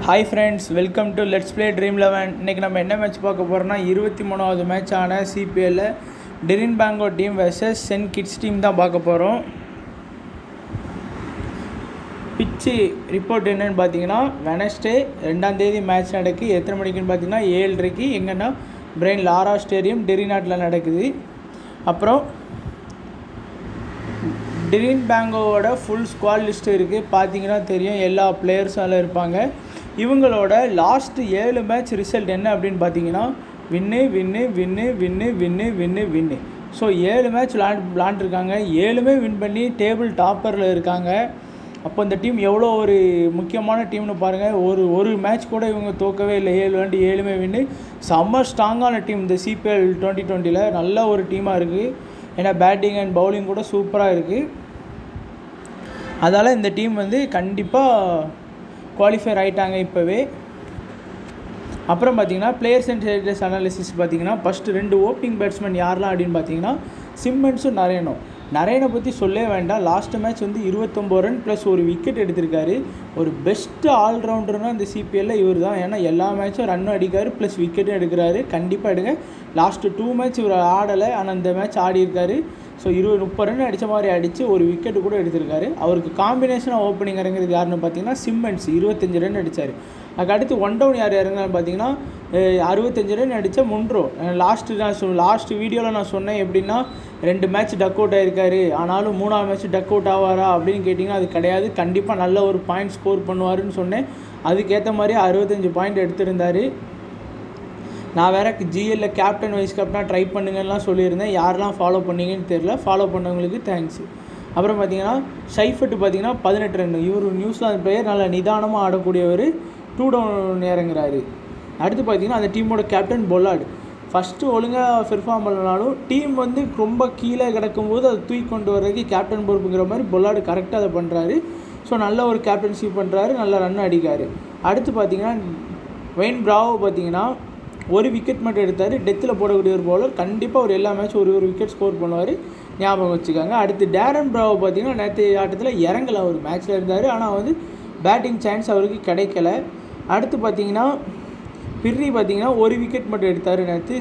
hi friends welcome to let's play dream Eleven இன்றைக்கி நம்ம என்ன மேட்ச் பார்க்க போகிறோம்னா இருபத்தி மூணாவது மேட்சான சிபிஎல்ல Trinbago team versus Saint Kitts team தான் பார்க்க போகிறோம் பிச்சு ரிப்போர்ட் என்னன்னு பார்த்தீங்கன்னா வெனஸ்டே ரெண்டாம் தேதி மேட்ச் நடக்கு எத்தனை மணிக்குன்னு பார்த்தீங்கன்னா ஏழரைக்கு எங்கன்னா பிரெயின் லாரா ஸ்டேடியம் டெரிநாட்டில் நடக்குது அப்புறம் டிரின் பேங்கோவோட ஃபுல் ஸ்குவாட் லிஸ்ட் இருக்குது பார்த்தீங்கன்னா தெரியும் எல்லா பிளேயர்ஸும் அதில் இருப்பாங்க இவங்களோட லாஸ்ட் ஏழு மேட்ச் ரிசல்ட் என்ன அப்படின்னு பார்த்தீங்கன்னா win win win win win win win so ஏழு மேட்ச் விளாண்ட் விளாண்டுருக்காங்க ஏழுமே வின் பண்ணி டேபிள் டாப்பரில் இருக்காங்க அப்போ இந்த டீம் எவ்வளோ ஒரு முக்கியமான டீம்னு பாருங்கள் ஒரு ஒரு மேட்ச் கூட இவங்க தோக்கவே இல்லை ஏழு விளாண்டு ஏழுமே வின்னு செம்ம ஸ்ட்ராங்கான டீம் இந்த சிபிஎல் டுவெண்ட்டி டுவெண்ட்டியில் நல்ல ஒரு டீமாக இருக்குது ஏன்னா பேட்டிங் அண்ட் பவுலிங் கூட சூப்பராக இருக்குது அதால் இந்த டீம் வந்து கண்டிப்பாக குவாலிஃபை ஆகிட்டாங்க இப்போவே அப்புறம் பார்த்தீங்கன்னா பிளேயர்ஸ் அண்ட் ஸ்டேட்டஸ் அனாலிசிஸ் பார்த்தீங்கன்னா ஃபஸ்ட்டு ரெண்டு ஓப்பனிங் பேட்ஸ்மேன் யாரெல்லாம் அப்படின்னு பார்த்தீங்கன்னா சிம்மன்ஸும் நரேனும் நரேனை பற்றி சொல்லவே வேண்டாம் லாஸ்ட் மேட்ச் வந்து இருபத்தொம்போது ரன் ப்ளஸ் ஒரு விக்கெட் எடுத்திருக்காரு ஒரு பெஸ்ட்டு ஆல்ரவுண்டர்னா இந்த சிபிஎல்ல இவர் தான் ஏன்னா எல்லா மேட்சும் ரன்னும் அடிக்காரு ப்ளஸ் விக்கெட்டும் எடுக்கிறாரு கண்டிப்பாக எடுங்க லாஸ்ட்டு டூ மேட்ச் இவர் ஆடலை ஆனால் இந்த மேட்ச் ஆடி இருக்காரு ஸோ இருபது முப்பது ரன் அடித்த மாதிரி அடித்து ஒரு விக்கெட்டு கூட எடுத்திருக்காரு அவருக்கு காம்பினேஷனாக ஓப்பனிங் இறங்குறது யாருன்னு பார்த்தீங்கன்னா சிம்மன்ஸ் இருபத்தஞ்சு ரன் அடித்தார் அதுக்கு அடுத்து ஒன் டவுன் யார் இறங்குறான்னு பார்த்தீங்கன்னா அறுபத்தஞ்சு ரன் அடித்த முன்ரோ லாஸ்ட்டு நான் சொ லாஸ்ட் வீடியோவில் நான் சொன்னேன் எப்படின்னா ரெண்டு மேட்ச் டக் அவுட் ஆயிருக்காரு ஆனாலும் மூணாவது மேட்ச் டக் அவுட் ஆவாரா அப்படின்னு கேட்டிங்கன்னா அது கிடையாது கண்டிப்பாக நல்ல ஒரு பாயிண்ட் ஸ்கோர் பண்ணுவாருன்னு சொன்னேன் அதுக்கேற்ற மாதிரி அறுபத்தஞ்சு பாயிண்ட் எடுத்திருந்தார் நான் வேறு ஜிஎல்ல கேப்டன் வைஸ் கேப்டனாக ட்ரை பண்ணுங்கலாம் சொல்லியிருந்தேன் யாரெல்லாம் ஃபாலோ பண்ணீங்கன்னு தெரில ஃபாலோ பண்ணவங்களுக்கு தேங்க்ஸ் அப்புறம் பார்த்தீங்கன்னா ஷைஃபட்டு பார்த்தீங்கன்னா பதினெட்டு ரன் இவர் நியூசிலாந்து பிளேயர் நல்ல நிதானமாக ஆடக்கூடியவர் டூ டவுன் இறங்குறாரு அடுத்து பார்த்தீங்கன்னா அந்த டீமோட கேப்டன் பொல்லாடு ஃபஸ்ட்டு ஒழுங்காக பெர்ஃபார்ம் பண்ணனாலும் டீம் வந்து ரொம்ப கீழே கிடக்கும்போது அதை தூக்கி கொண்டு வர்றதுக்கு கேப்டன் பொறுப்புங்கிற மாதிரி பொல்லாடு கரெக்டாக அதை பண்ணுறாரு ஸோ நல்ல ஒரு கேப்டன்ஷிப் பண்ணுறாரு நல்ல ரன் அடிக்கார் அடுத்து பார்த்தீங்கன்னா வெயின் பிராவோ பார்த்தீங்கன்னா ஒரு விக்கெட் மட்டும் எடுத்தார் டெத்தில் போடக்கூடிய ஒரு பவுலர் கண்டிப்பாக ஒரு எல்லா மேட்சும் ஒரு ஒரு விக்கெட் ஸ்கோர் பண்ணுவார் ஞாபகம் வச்சுக்காங்க அடுத்து டேரன் பிராவோ பார்த்தீங்கன்னா நேற்று ஆட்டத்தில் இறங்கலை அவர் மேட்ச்சில் இருந்தார் ஆனால் வந்து பேட்டிங் சான்ஸ் அவருக்கு கிடைக்கல அடுத்து பார்த்தீங்கன்னா பிர்ரி பார்த்தீங்கன்னா ஒரு விக்கெட் மட்டும் எடுத்தார் நேற்று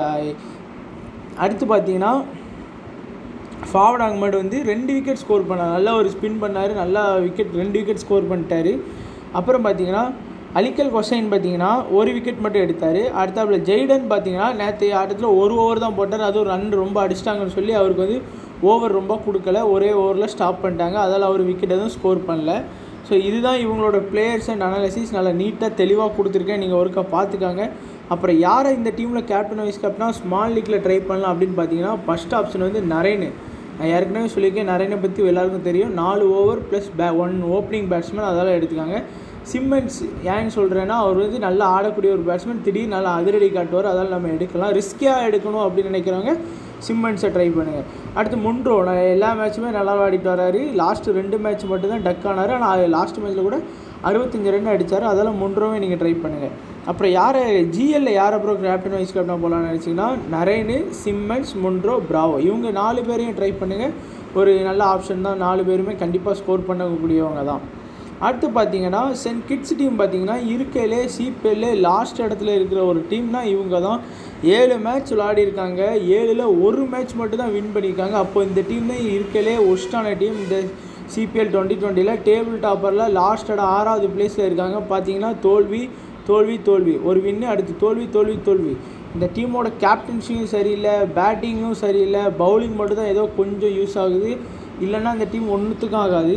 அடுத்து பார்த்தீங்கன்னா ஃபார்வர்ட் அகமட் வந்து ரெண்டு விக்கெட் ஸ்கோர் பண்ணார் நல்லா ஒரு ஸ்பின் பண்ணார் நல்லா விக்கெட் ரெண்டு விக்கெட் ஸ்கோர் பண்ணிட்டார் அப்புறம் பார்த்தீங்கன்னா அலிக்கல் கொசைன் பார்த்தீங்கன்னா ஒரு விக்கெட் மட்டும் எடுத்தார் அடுத்தாப்புல ஜெய்டன் பார்த்தீங்கன்னா நேற்று ஆட்டத்தில் ஒரு ஓவர் தான் போட்டார் அதுவும் ரன் ரொம்ப அடிச்சிட்டாங்கன்னு சொல்லி அவருக்கு வந்து ஓவர் ரொம்ப கொடுக்கல ஒரே ஓவரில் ஸ்டாப் பண்ணிட்டாங்க அதால் அவர் விக்கெட் எதுவும் ஸ்கோர் பண்ணல ஸோ இதுதான் இவங்களோட பிளேயர்ஸ் அண்ட் அனாலிசிஸ் நல்லா நீட்டாக தெளிவாக கொடுத்துருக்கேன் நீங்கள் ஒருக்கா பார்த்துக்காங்க அப்புறம் யாரை இந்த டீமில் கேப்டன் வைஸ் கேப்டனாக ஸ்மால் லீக்கில் ட்ரை பண்ணலாம் அப்படின்னு பார்த்தீங்கன்னா ஃபஸ்ட் ஆப்ஷன் வந்து நரேனு நான் ஏற்கனவே சொல்லியிருக்கேன் நரேனை பற்றி எல்லாருக்கும் தெரியும் நாலு ஓவர் ப்ளஸ் பே ஒன் ஓப்பனிங் பேட்ஸ்மேன் அதெல்லாம் எடுத்துக்காங்க சிம்மன்ஸ் ஏன்னு சொல்கிறேன்னா அவர் வந்து நல்லா ஆடக்கூடிய ஒரு பேட்ஸ்மேன் திடீர்னு நல்லா அதிரடி காட்டுவார் அதால் நம்ம எடுக்கலாம் ரிஸ்கியாக எடுக்கணும் அப்படின்னு நினைக்கிறவங்க சிம்மன்ஸை ட்ரை பண்ணுங்கள் அடுத்து முன்ரோ நான் எல்லா மேட்சுமே நல்லா ஆடிட்டு வராரு லாஸ்ட்டு ரெண்டு மேட்ச் மட்டும் தான் டக் ஆனார் ஆனால் லாஸ்ட் மேட்ச்சில் கூட அறுபத்தஞ்சு ரன் அடித்தார் அதெல்லாம் முன்ரோவே நீங்கள் ட்ரை பண்ணுங்கள் அப்புறம் யாரை ஜிஎல்ல யார் அப்புறம் கேப்டன் வைஸ் கேப்டன் போகலான்னு நினச்சிங்கன்னா நரேனு சிம்மன்ஸ் முன்ரோ பிராவோ இவங்க நாலு பேரையும் ட்ரை பண்ணுங்கள் ஒரு நல்ல ஆப்ஷன் தான் நாலு பேருமே கண்டிப்பாக ஸ்கோர் பண்ணக்கூடியவங்க தான் அடுத்து பார்த்தீங்கன்னா சென்ட் கிட்ஸ் டீம் பார்த்தீங்கன்னா இருக்கையிலே சிபிஎல்ல லாஸ்ட் இடத்துல இருக்கிற ஒரு டீம்னா இவங்க தான் ஏழு மேட்ச் விளையாடிருக்காங்க ஏழில் ஒரு மேட்ச் மட்டும் தான் வின் பண்ணியிருக்காங்க அப்போ இந்த டீம் தான் இருக்கையிலே ஒஸ்டான டீம் இந்த சிபிஎல் டுவெண்ட்டி டுவெண்ட்டியில் டேபிள் டாப்பரில் லாஸ்ட் இடம் ஆறாவது பிளேஸில் இருக்காங்க பார்த்தீங்கன்னா தோல்வி தோல்வி தோல்வி ஒரு வின்னு அடுத்து தோல்வி தோல்வி தோல்வி இந்த டீமோட கேப்டன்சியும் சரியில்லை பேட்டிங்கும் சரியில்லை பவுலிங் மட்டும் தான் ஏதோ கொஞ்சம் யூஸ் ஆகுது இல்லைன்னா இந்த டீம் ஒன்றுத்துக்கும் ஆகாது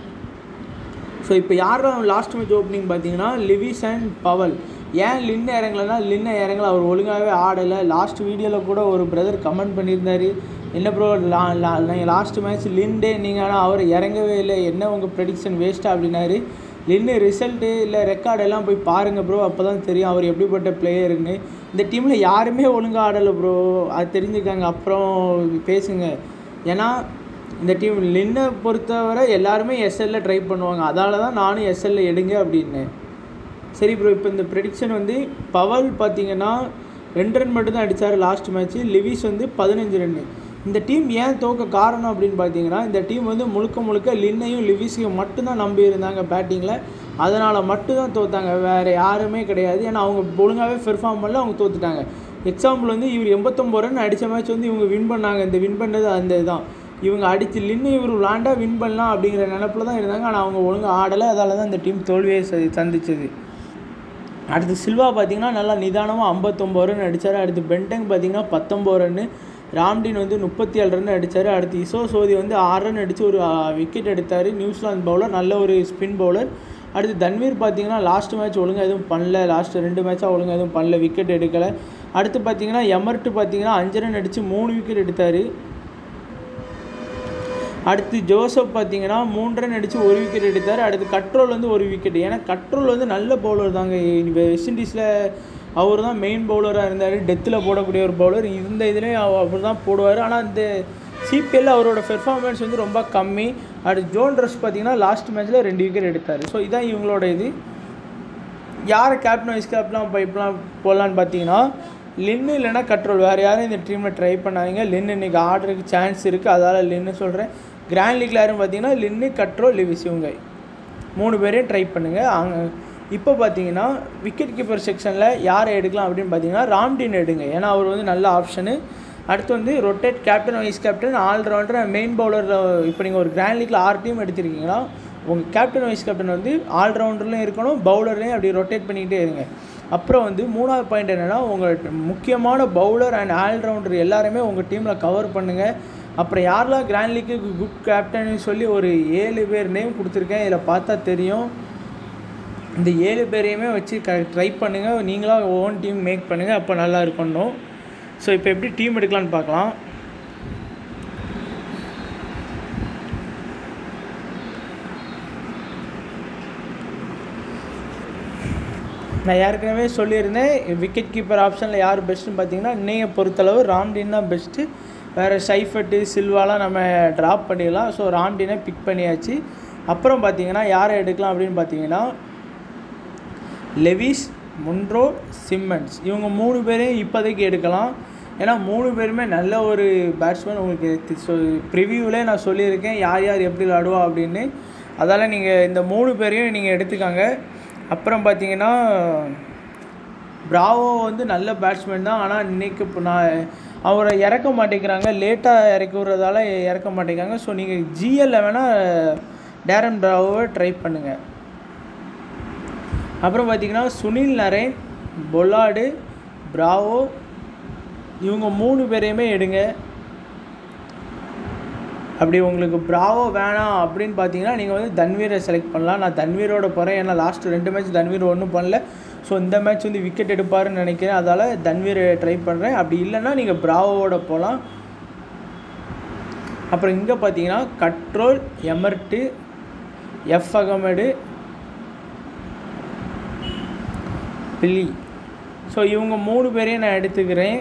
ஸோ இப்போ யாரும் லாஸ்ட் மேட்ச் ஓப்பனிங் பார்த்தீங்கன்னா லிவிஸ் அண்ட் பவல் ஏன் லின்ன இறங்கலைன்னா லின்ன இறங்கல அவர் ஒழுங்காகவே ஆடலை லாஸ்ட் வீடியோவில் கூட ஒரு பிரதர் கமெண்ட் பண்ணியிருந்தார் என்ன ப்ரோ லா லா நீங்கள் லாஸ்ட் மேட்ச் லின்டே நீங்கள் ஆனால் அவர் இறங்கவே இல்லை என்ன உங்கள் ப்ரெடிக்ஷன் வேஸ்ட்டாக அப்படின்னாரு லின்னு ரிசல்ட்டு இல்லை ரெக்கார்டு எல்லாம் போய் பாருங்கள் ப்ரோ அப்போ தான் தெரியும் அவர் எப்படிப்பட்ட பிளேயருன்னு இந்த டீமில் யாருமே ஒழுங்காக ஆடலை ப்ரோ அது தெரிஞ்சுக்காங்க அப்புறம் பேசுங்க ஏன்னா இந்த டீம் லின்னை பொறுத்தவரை எல்லாருமே எஸ்எல்ல ட்ரை பண்ணுவாங்க அதால தான் நானும் எஸ்எல்ல எடுங்க அப்படின்னு சரி ப்ரோ இப்போ இந்த ப்ரெடிக்ஷன் வந்து பவல் பார்த்தீங்கன்னா ரெண்டு ரன் மட்டும் தான் அடித்தார் லாஸ்ட் மேட்ச்சு லிவிஸ் வந்து பதினஞ்சு ரன்னு இந்த டீம் ஏன் தோக்க காரணம் அப்படின்னு பார்த்தீங்கன்னா இந்த டீம் வந்து முழுக்க முழுக்க லின்னையும் லிவிஸையும் மட்டும்தான் நம்பி இருந்தாங்க பேட்டிங்கில் அதனால் மட்டும்தான் தோத்தாங்க வேறு யாருமே கிடையாது ஏன்னா அவங்க ஒழுங்காகவே பெர்ஃபார்ம் பண்ணல அவங்க தோத்துட்டாங்க எக்ஸாம்பிள் வந்து இவர் எண்பத்தொம்பது ரன் அடித்த மேட்ச் வந்து இவங்க வின் பண்ணாங்க இந்த வின் பண்ணது அந்த இதுதான் இவங்க அடித்து நின்று இவர் விளாண்டா வின் பண்ணலாம் அப்படிங்கிற நினப்பில் தான் இருந்தாங்க ஆனால் அவங்க ஒழுங்காக ஆடலை அதால தான் இந்த டீம் தோல்வியை ச- சந்திச்சது அடுத்து சில்வா பார்த்தீங்கன்னா நல்லா நிதானமாக ஐம்பத்தொம்பது ரன் அடித்தார் அடுத்து பென்டங் பார்த்தீங்கன்னா பத்தொம்பது ரன்னு ராம்டின் வந்து முப்பத்தி ஏழு ரன் அடித்தார் அடுத்து இசோ சோதி வந்து ஆறு ரன் அடித்து ஒரு விக்கெட் எடுத்தார் நியூசிலாந்து பவுலர் நல்ல ஒரு ஸ்பின் பவுலர் அடுத்து தன்வீர் பார்த்தீங்கன்னா லாஸ்ட் மேட்ச் ஒழுங்காக எதுவும் பண்ணல லாஸ்ட் ரெண்டு மேட்சாக ஒழுங்காக எதுவும் பண்ணல விக்கெட் எடுக்கலை அடுத்து பார்த்தீங்கன்னா எமர்ட்டு பார்த்தீங்கன்னா அஞ்சு ரன் அடித்து மூணு விக்கெட் எடுத்தார் அடுத்து ஜோசப் பார்த்தீங்கன்னா மூன்று ரன் அடித்து ஒரு விக்கெட் எடுத்தார் அடுத்து கட்ரோல் வந்து ஒரு விக்கெட் ஏன்னா கட்ரோல் வந்து நல்ல பவுலர் தாங்க இப்போ வெஸ்ட் இண்டீஸில் அவர் தான் மெயின் பவுலராக இருந்தார் டெத்தில் போடக்கூடிய ஒரு பவுலர் இந்த இதுலேயும் அவர் தான் போடுவார் ஆனால் இந்த சிபிஎல்ல அவரோட பெர்ஃபார்மன்ஸ் வந்து ரொம்ப கம்மி அடுத்து ஜோன் ட்ரெஸ் பார்த்தீங்கன்னா லாஸ்ட் மேட்ச்சில் ரெண்டு விக்கெட் எடுத்தார் ஸோ இதான் இவங்களோட இது யாரை கேப்டன் வைஸ் கேப்டனாக இப்போ இப்போலாம் போடலான்னு பார்த்தீங்கன்னா லின்னு இல்லைன்னா கட்ரோல் வேறு யாரும் இந்த டீமில் ட்ரை பண்ணாதீங்க லின்னு இன்றைக்கி ஆடுறதுக்கு சான்ஸ் இருக்குது அதால் லின்னு சொல்கிறேன் கிராண்ட் லீக்ல யாரும் பார்த்தீங்கன்னா லின்னு கட்ரோல் லிவிஸ் இவங்க மூணு பேரையும் ட்ரை பண்ணுங்கள் அங்கே இப்போ பார்த்தீங்கன்னா விக்கெட் கீப்பர் செக்ஷனில் யாரை எடுக்கலாம் அப்படின்னு பார்த்தீங்கன்னா ராம்டின் எடுங்க ஏன்னா அவர் வந்து நல்ல ஆப்ஷனு அடுத்து வந்து rotate captain vice captain allrounder main பவுலரில் இப்போ நீங்கள் ஒரு கிராண்ட் லீக்ல ஆறு டீம் எடுத்திருக்கீங்கன்னா உங்கள் கேப்டன் வைஸ் கேப்டன் வந்து ஆல்ரவுண்டர்லையும் இருக்கணும் பவுலர்லையும் அப்படி ரொட்டேட் பண்ணிக்கிட்டே இருங்க அப்புறம் வந்து மூணாவது பாயிண்ட் என்னென்னா உங்கள் முக்கியமான பவுலர் அண்ட் ஆல்ரவுண்டர் எல்லாருமே உங்கள் டீமில் கவர் பண்ணுங்கள் அப்புறம் யாரெல்லாம் கிராண்ட் லீக்கு குட் கேப்டன் சொல்லி ஒரு ஏழு பேர் நேம் கொடுத்துருக்கேன் இதில் பார்த்தா தெரியும் இந்த ஏழு பேரையுமே வச்சு க ட்ரை பண்ணுங்கள் நீங்களாக ஓன் டீம் மேக் பண்ணுங்கள் அப்போ நல்லா இருக்கணும் ஸோ இப்போ எப்படி டீம் எடுக்கலான்னு பார்க்கலாம் நான் ஏற்கனவே சொல்லியிருந்தேன் விக்கெட் கீப்பர் ஆப்ஷனில் யார் பெஸ்ட்டுன்னு பார்த்தீங்கன்னா நீங்கள் பொறுத்தளவு ராம்டின் தான் பெஸ்ட்டு வேறு சைஃபட்டு சில்வாலாம் நம்ம ட்ராப் பண்ணிடலாம் ஸோ ராம்டினை பிக் பண்ணியாச்சு அப்புறம் பார்த்தீங்கன்னா யாரை எடுக்கலாம் அப்படின்னு பார்த்தீங்கன்னா லெவிஸ் முன்ட்ரோ சிம்மன்ஸ் இவங்க மூணு பேரையும் இப்போதைக்கு எடுக்கலாம் ஏன்னா மூணு பேருமே நல்ல ஒரு பேட்ஸ்மேன் உங்களுக்கு ஸோ ப்ரிவியூவில் நான் சொல்லியிருக்கேன் யார் யார் எப்படி விளாடுவா அப்படின்னு அதால் நீங்கள் இந்த மூணு பேரையும் நீங்கள் எடுத்துக்காங்க அப்புறம் பார்த்தீங்கன்னா பிராவோ வந்து நல்ல பேட்ஸ்மேன் தான் ஆனால் இன்னைக்கு இப்போ நான் அவரை இறக்க மாட்டேங்கிறாங்க லேட்டாக இறக்கி விட்றதால இறக்க மாட்டேங்கிறாங்க ஸோ நீங்கள் ஜிஎல்ல வேணால் டேரன் பிராவோவை ட்ரை பண்ணுங்கள் அப்புறம் பார்த்தீங்கன்னா சுனில் நரேன் பொல்லாடு பிராவோ இவங்க மூணு பேரையுமே எடுங்க அப்படி உங்களுக்கு பிராவோ வேணாம் அப்படின்னு பார்த்தீங்கன்னா நீங்கள் வந்து தன்வீரை செலக்ட் பண்ணலாம் நான் தன்வீரோட போகிறேன் ஏன்னா லாஸ்ட் ரெண்டு மேட்ச் தன்வீர் ஒன்றும் பண்ணல ஸோ இந்த மேட்ச் வந்து விக்கெட் எடுப்பாருன்னு நினைக்கிறேன் அதால் தன்வீரை ட்ரை பண்ணுறேன் அப்படி இல்லைன்னா நீங்கள் பிராவோட போகலாம் அப்புறம் இங்கே பார்த்தீங்கன்னா கட்ரோல் எமர்ட்டு எஃப் அகமடு பில்லி ஸோ இவங்க மூணு பேரையும் நான் எடுத்துக்கிறேன்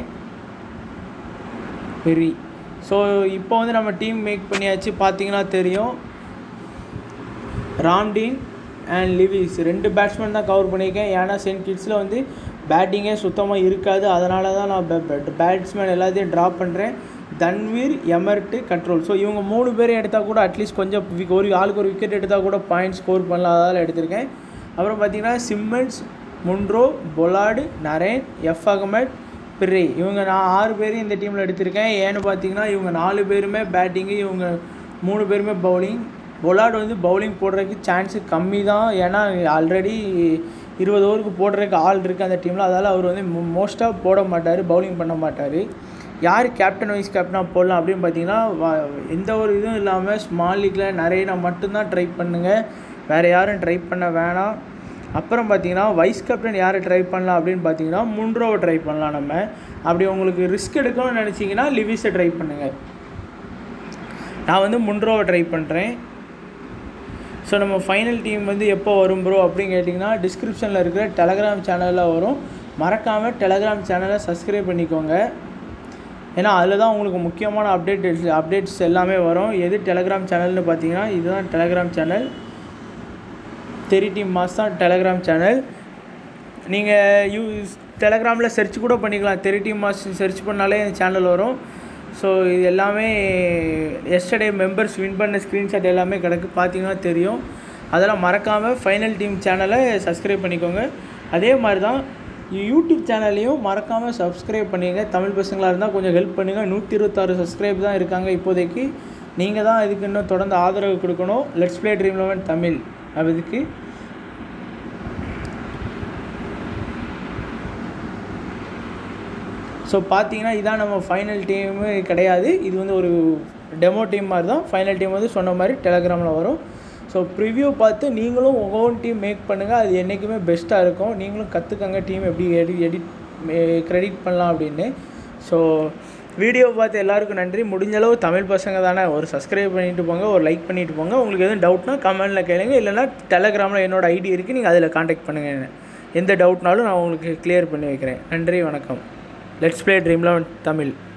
பெரி ஸோ இப்போ வந்து நம்ம டீம் மேக் பண்ணியாச்சு பார்த்தீங்கன்னா தெரியும் ராம்டீன் அண்ட் லிவிஸ் ரெண்டு பேட்ஸ்மேன் தான் கவர் பண்ணியிருக்கேன் ஏன்னா சென்ட் கிட்ஸில் வந்து பேட்டிங்கே சுத்தமாக இருக்காது அதனால தான் நான் பேட்ஸ்மேன் எல்லாத்தையும் ட்ராப் பண்ணுறேன் தன்வீர் எமர்ட்டு கண்ட்ரோல் ஸோ இவங்க மூணு பேரும் எடுத்தால் கூட அட்லீஸ்ட் கொஞ்சம் wick- ஒரு ஆளுக்கு ஒரு விக்கெட் எடுத்தால் கூட பாயிண்ட் ஸ்கோர் பண்ணலாம் அதால் எடுத்திருக்கேன் அப்புறம் பார்த்தீங்கன்னா Simmons Munro Pollard Narine F Ahmed Pierre இவங்க நான் ஆறு பேரையும் இந்த டீமில் எடுத்திருக்கேன் ஏன்னு பார்த்தீங்கன்னா இவங்க நாலு பேருமே பேட்டிங்கு இவங்க மூணு பேருமே பவுலிங் பொலாடு வந்து பவுலிங் போடுறதுக்கு சான்ஸு கம்மி தான் ஏன்னா ஆல்ரெடி இருபது ஓவருக்கு போடுறதுக்கு ஆள் இருக்குது அந்த டீமில் அதால் அவர் வந்து மோஸ்ட்டாக போட மாட்டார் பவுலிங் பண்ண மாட்டார் யார் கேப்டன் வைஸ் கேப்டனாக போடலாம் அப்படின்னு பார்த்தீங்கன்னா வ- எந்த ஒரு இதுவும் இல்லாமல் ஸ்மால் லீக்கில் நிறைய நான் மட்டும்தான் ட்ரை பண்ணுங்கள் வேறு யாரும் ட்ரை பண்ண வேணாம் அப்புறம் பார்த்தீங்கன்னா வைஸ் கேப்டன் யாரை ட்ரை பண்ணலாம் அப்படின்னு பார்த்தீங்கன்னா முன்ரோவை ட்ரை பண்ணலாம் நம்ம அப்படி உங்களுக்கு ரிஸ்க் எடுக்கணும்னு நினச்சிங்கன்னா லிவிஸை ட்ரை பண்ணுங்கள் நான் வந்து முன்ரோவை ட்ரை பண்ணுறேன் ஸோ நம்ம ஃபைனல் டீம் வந்து எப்போ வரும் ப்ரோ அப்படின்னு கேட்டிங்கன்னா டிஸ்கிரிப்ஷனில் இருக்கிற டெலகிராம் சேனலில் வரும் மறக்காமல் டெலகிராம் சேனலை சப்ஸ்கிரைப் பண்ணிக்கோங்க ஏன்னா அதில் தான் உங்களுக்கு முக்கியமான அப்டேட் அப்டேட்ஸ் எல்லாமே வரும் எது டெலகிராம் சேனல்னு பார்த்தீங்கன்னா இதுதான் டெலகிராம் சேனல் தெரி டீம் மாஸ் தான் டெலகிராம் சேனல் நீங்கள் யூ டெலகிராமில் சர்ச் கூட பண்ணிக்கலாம் தெரி டீம் மாஸ் சர்ச் பண்ணாலே இந்த சேனல் வரும் ஸோ இது எல்லாமே எஸ்டர்டே மெம்பர்ஸ் வின் பண்ண ஸ்க்ரீன்ஷாட் எல்லாமே கிடக்கு பார்த்தீங்கன்னா தெரியும் அதெல்லாம் மறக்காமல் ஃபைனல் டீம் சேனலை சப்ஸ்கிரைப் பண்ணிக்கோங்க அதே மாதிரி தான் யூடியூப் சேனல்லையும் மறக்காமல் சப்ஸ்கிரைப் பண்ணிங்க தமிழ் பசங்களாக இருந்தால் கொஞ்சம் ஹெல்ப் பண்ணுங்கள் நூற்றி இருபத்தாறு சப்ஸ்கிரைப் தான் இருக்காங்க இப்போதைக்கு நீங்கள் தான் இதுக்கு இன்னும் தொடர்ந்து ஆதரவு கொடுக்கணும் let's play dream eleven Tamil அதுக்கு ஸோ பார்த்தீங்கன்னா இதான் நம்ம ஃபைனல் டீமு கிடையாது இது வந்து ஒரு டெமோ டீம் மாதிரி தான் ஃபைனல் டீம் வந்து சொன்ன மாதிரி டெலகிராமில் வரும் ஸோ ப்ரிவ்யூ பார்த்து நீங்களும் உங்கள் ஓன் டீம் மேக் பண்ணுங்கள் அது என்றைக்குமே பெஸ்ட்டாக இருக்கும் நீங்களும் கற்றுக்கங்க டீம் எப்படி எடி எடிட் க்ரெடிட் பண்ணலாம் அப்படின்னு ஸோ வீடியோ பார்த்து எல்லாருக்கும் நன்றி முடிஞ்ச அளவு தமிழ் பசங்க தானே ஒரு சப்ஸ்கிரைப் பண்ணிட்டு போங்க ஒரு லைக் பண்ணிட்டு போங்க உங்களுக்கு எதுவும் டவுட்னா கமெண்ட்டில் கேளுங்க இல்லைனா டெலகிராமில் என்னோடய ஐடி இருக்குது நீங்கள் அதில் காண்டாக்ட் பண்ணுங்கள் என்ன எந்த டவுட்னாலும் நான் உங்களுக்கு கிளியர் பண்ணி வைக்கிறேன் நன்றி வணக்கம் let's play dream eleven Tamil